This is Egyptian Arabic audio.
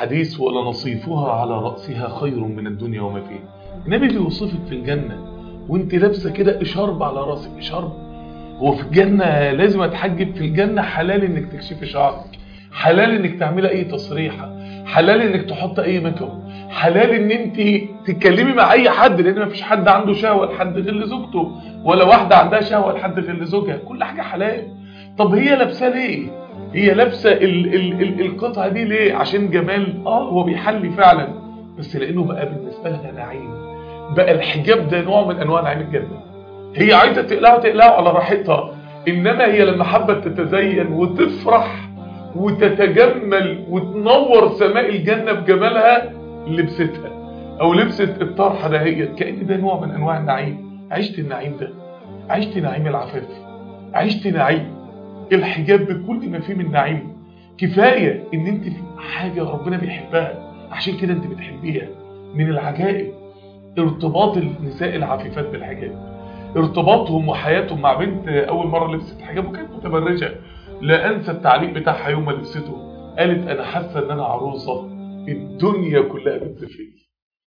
حديث ولا نصيفها على رأسها خير من الدنيا وما فيها النبي بيوصفك في الجنة وانت لابسه كده اشارب على راسك اشارب هو في الجنة لازم اتحجب في الجنة حلال انك تكشفي شعرك حلال انك تعملي اي تصريحة حلال انك تحط اي ميك اب حلال ان انت تتكلمي مع اي حد لان مفيش حد عنده شهوة لحد غير لزوجته ولا واحدة عندها شهوة لحد غير لزوجها كل حاجة حلال طب هي لابسه ليه هي لابسه ال ال ال القطعه دي ليه عشان جمال اه هو بيحلي فعلا بس لانه بقى بالنسبه لها نعيم بقى الحجاب ده نوع من انواع نعيم الجنه هي عايزه تقلعه تقلعه على راحتها انما هي لما حبت تتزين وتفرح وتتجمل وتنور سماء الجنه بجمالها لبستها او لبست الطرحه دهيت كان ده نوع من انواع النعيم عشت النعيم ده عشت نعيم العفاف عشت نعيم الحجاب بكل ما فيه من نعيم كفاية ان انت في حاجة ربنا بيحبها عشان كده انت بتحبيها من العجائب ارتباط النساء العفيفات بالحجاب ارتباطهم وحياتهم مع بنت اول مرة لبست حجاب وكانت متبرجة لا انسى التعليق بتاعها يوم ما لبسته قالت انا حاسة ان انا عروسة الدنيا كلها بتزفني